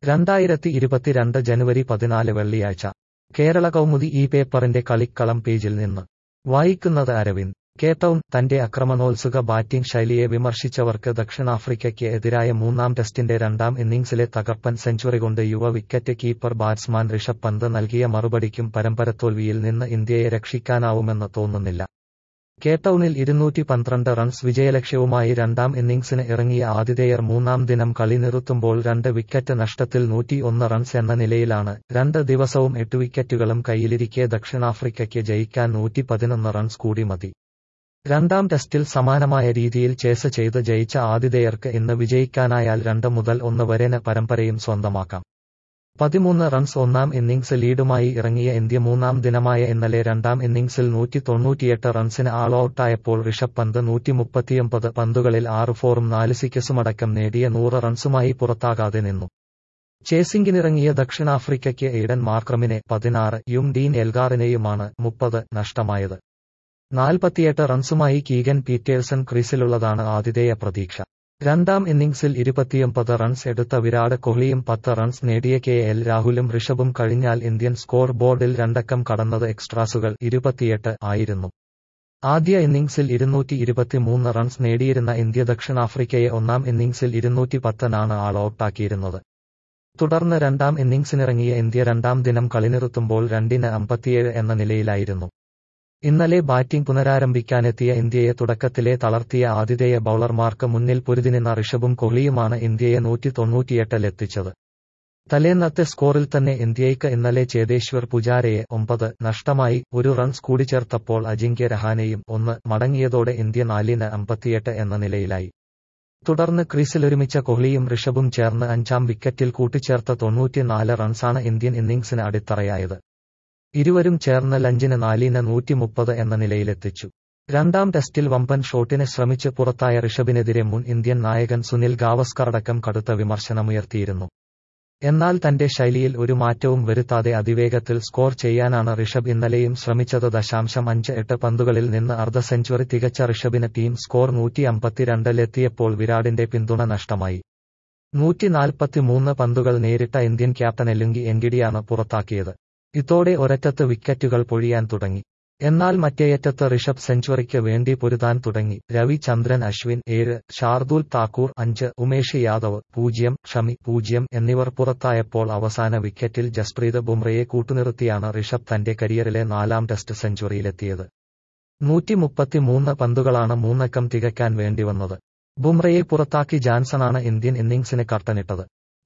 രണ്ടായിരത്തി ഇരുപത്തിരണ്ട് ജനുവരി പതിനാല് വെള്ളിയാഴ്ച കേരള കൗമുദി ഈ പേപ്പറിന്റെ കളിക്കളം പേജിൽ നിന്ന് വായിക്കുന്നത് അരവിന്ദ് കേട്ടൌൺ തന്റെ ആക്രമണോത്സുക ബാറ്റിംഗ് ശൈലിയെ വിമർശിച്ചവർക്ക് ദക്ഷിണാഫ്രിക്കയ്ക്ക് എതിരായ മൂന്നാം ടെസ്റ്റിന്റെ രണ്ടാം ഇന്നിംഗ്സിലെ തകർപ്പൻ സെഞ്ചുറികൊണ്ട് യുവ വിക്കറ്റ് കീപ്പർ ബാറ്റ്സ്മാൻ ഋഷഭ് പന്ത് നൽകിയ മറുപടിക്കും പരമ്പരത്തോൽവിയിൽ നിന്ന് ഇന്ത്യയെ രക്ഷിക്കാനാവുമെന്ന് തോന്നുന്നില്ല കേട്ടൌണിൽ ഇരുന്നൂറ്റി പന്ത്രണ്ട് റൺസ് വിജയലക്ഷ്യവുമായി രണ്ടാം ഇന്നിംഗ്സിന് ഇറങ്ങിയ ആതിഥേയർ മൂന്നാം ദിനം കളി നിർത്തുമ്പോൾ രണ്ട് വിക്കറ്റ് നഷ്ടത്തിൽ നൂറ്റി ഒന്ന് റൺസ് എന്ന നിലയിലാണ് രണ്ട് ദിവസവും എട്ട് വിക്കറ്റുകളും കയ്യിലിരിക്കെ ദക്ഷിണാഫ്രിക്കയ്ക്ക് ജയിക്കാൻ നൂറ്റി പതിനൊന്ന് റൺസ് കൂടി മതി രണ്ടാം ടെസ്റ്റിൽ സമാനമായ രീതിയിൽ ചേസ് ചെയ്ത് ജയിച്ച ആതിഥേയർക്ക് ഇന്ന് വിജയിക്കാനായാൽ രണ്ട് മുതൽ ഒന്ന് വരെ പരമ്പരയും സ്വന്തമാക്കാം പതിമൂന്ന് റൺസ് ഒന്നാം ഇന്നിംഗ്സ് ലീഡുമായി ഇറങ്ങിയ ഇന്ത്യ മൂന്നാം ദിനമായ ഇന്നലെ രണ്ടാം ഇന്നിംഗ്സിൽ നൂറ്റി തൊണ്ണൂറ്റിയെട്ട് റൺസിന് ആൾ ഔട്ടായപ്പോൾ ഋഷഭ് പന്ത് നൂറ്റി മുപ്പത്തിയൊമ്പത് പന്തുകളിൽ ആറ് ഫോറും നാല് സിക്കസുമടക്കം നേടിയ നൂറ് റൺസുമായി പുറത്താകാതെ നിന്നു ചേസിംഗിനിറങ്ങിയ ദക്ഷിണാഫ്രിക്കയ്ക്ക് എയ്ഡൻ മാർക്രമിനെ പതിനാറ് യും ഡീൻ എൽഗാറിനെയുമാണ് മുപ്പത് നഷ്ടമായത് നാൽപ്പത്തിയെട്ട് റൺസുമായി കീഗൻ പീറ്റേഴ്സൺ ക്രീസിലുള്ളതാണ് ആതിഥേയ പ്രതീക്ഷ രണ്ടാം ഇന്നിംഗ്സിൽ ഇരുപത്തിയൊമ്പത് റൺസ് എടുത്ത വിരാട് കോഹ്ലിയും പത്ത് റൺസ് നേടിയ കെ എൽ രാഹുലും ഋഷഭും കഴിഞ്ഞാൽ ഇന്ത്യൻ സ്കോർ ബോർഡിൽ രണ്ടക്കം കടന്നത് എക്സ്ട്രാസുകൾ ഇരുപത്തിയെട്ട് ആയിരുന്നു ആദ്യ ഇന്നിംഗ്സിൽ ഇരുന്നൂറ്റി ഇരുപത്തിമൂന്ന് റൺസ് നേടിയിരുന്ന ഇന്ത്യ ദക്ഷിണാഫ്രിക്കയെ ഒന്നാം ഇന്നിംഗ്സിൽ ഇരുന്നൂറ്റി പത്തനാണ് ആൾ ഔട്ടാക്കിയിരുന്നത് തുടർന്ന് രണ്ടാം ഇന്നിംഗ്സിനിറങ്ങിയ ഇന്ത്യ രണ്ടാം ദിനം കളി നിർത്തുമ്പോൾ രണ്ടിന് അമ്പത്തിയേഴ് എന്ന നിലയിലായിരുന്നു ഇന്നലെ ബാറ്റിംഗ് പുനരാരംഭിക്കാനെത്തിയ ഇന്ത്യയെ തുടക്കത്തിലെ തളർത്തിയ ആതിഥേയ ബൌളർമാർക്ക് മുന്നിൽ പൊരുതിനിന്ന ഋഷഭും കോഹ്ലിയുമാണ് ഇന്ത്യയെ നൂറ്റി തൊണ്ണൂറ്റിയെട്ടിലെത്തിച്ചത് തലേന്നത്തെ സ്കോറിൽ തന്നെ ഇന്ത്യയ്ക്ക് ഇന്നലെ ചേതേശ്വർ പുജാരയെ ഒമ്പത് നഷ്ടമായി ഒരു റൺസ് കൂടിച്ചേർത്തപ്പോൾ അജിങ്ക്യ രഹാനെയും ഒന്ന് മടങ്ങിയതോടെ ഇന്ത്യ നാലിന് അമ്പത്തിയെട്ട് എന്ന നിലയിലായി തുടർന്ന് ക്രീസിലൊരുമിച്ച കോഹ്ലിയും ഋഷഭും ചേർന്ന് അഞ്ചാം വിക്കറ്റിൽ കൂട്ടിച്ചേർത്ത തൊണ്ണൂറ്റിനാല് റൺസാണ് ഇന്ത്യൻ ഇന്നിംഗ്സിന് അടിത്തറയായത് ഇരുവരും ചേർന്ന് ലഞ്ചിന് നാലിന് നൂറ്റി മുപ്പത് എന്ന നിലയിലെത്തിച്ചു രണ്ടാം ടെസ്റ്റിൽ വമ്പൻ ഷോട്ടിന് ശ്രമിച്ച് പുറത്തായ ഋഷഭിനെതിരെ മുൻ ഇന്ത്യൻ നായകൻ സുനിൽ ഗാവസ്കർ അടക്കം കടുത്ത വിമർശനമുയർത്തിയിരുന്നു എന്നാൽ തന്റെ ശൈലിയിൽ ഒരു മാറ്റവും വരുത്താതെ അതിവേഗത്തിൽ സ്കോർ ചെയ്യാനാണ് ഋഷഭ് ഇന്നലെയും ശ്രമിച്ചത് ദശാംശം അഞ്ച് എട്ട് പന്തുകളിൽ നിന്ന് അർദ്ധ സെഞ്ചുറി തികച്ച ഋഷഭിന് ടീം സ്കോർ നൂറ്റി അമ്പത്തിരണ്ടിലെത്തിയപ്പോൾ വിരാടിന്റെ പിന്തുണ നഷ്ടമായി നൂറ്റി നാൽപ്പത്തിമൂന്ന് പന്തുകൾ നേരിട്ട ഇന്ത്യൻ ക്യാപ്റ്റൻ എല്ലുങ്കി എങ്കിഡിയാണ് പുറത്താക്കിയത് ഇതോടെ ഒരറ്റത്ത് വിക്കറ്റുകൾ പൊഴിയാൻ തുടങ്ങി എന്നാൽ മറ്റേയറ്റത്ത് ഋഷഭ് സെഞ്ചുറിക്ക് വേണ്ടി പൊരുതാൻ തുടങ്ങി രവിചന്ദ്രൻ അശ്വിൻ ഏഴ് ഷാർദുൽ താക്കൂർ അഞ്ച് ഉമേഷ് യാദവ് പൂജ്യം ഷമി പൂജ്യം എന്നിവർ പുറത്തായപ്പോൾ അവസാന വിക്കറ്റിൽ ജസ്പ്രീത് ബുംറയെ കൂട്ടുനിർത്തിയാണ് ഋഷഭ് തന്റെ കരിയറിലെ നാലാം ടെസ്റ്റ് സെഞ്ചുറിയിലെത്തിയത് നൂറ്റി മുപ്പത്തിമൂന്ന് പന്തുകളാണ് മൂന്നക്കം തികയ്ക്കാൻ വേണ്ടിവന്നത് ബുംറയെ പുറത്താക്കി ജാൻസണാണ് ഇന്ത്യൻ ഇന്നിംഗ്സിന് കർട്ടനിട്ടത്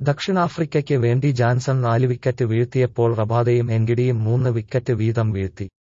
ദക്ഷിണാഫ്രിക്കയ്ക്ക് വേണ്ടി ജാൻസൺ നാല് വിക്കറ്റ് വീഴ്ത്തിയപ്പോൾ റബാദയും എൻഗിഡിയും മൂന്ന് വിക്കറ്റ് വീതം വീഴ്ത്തി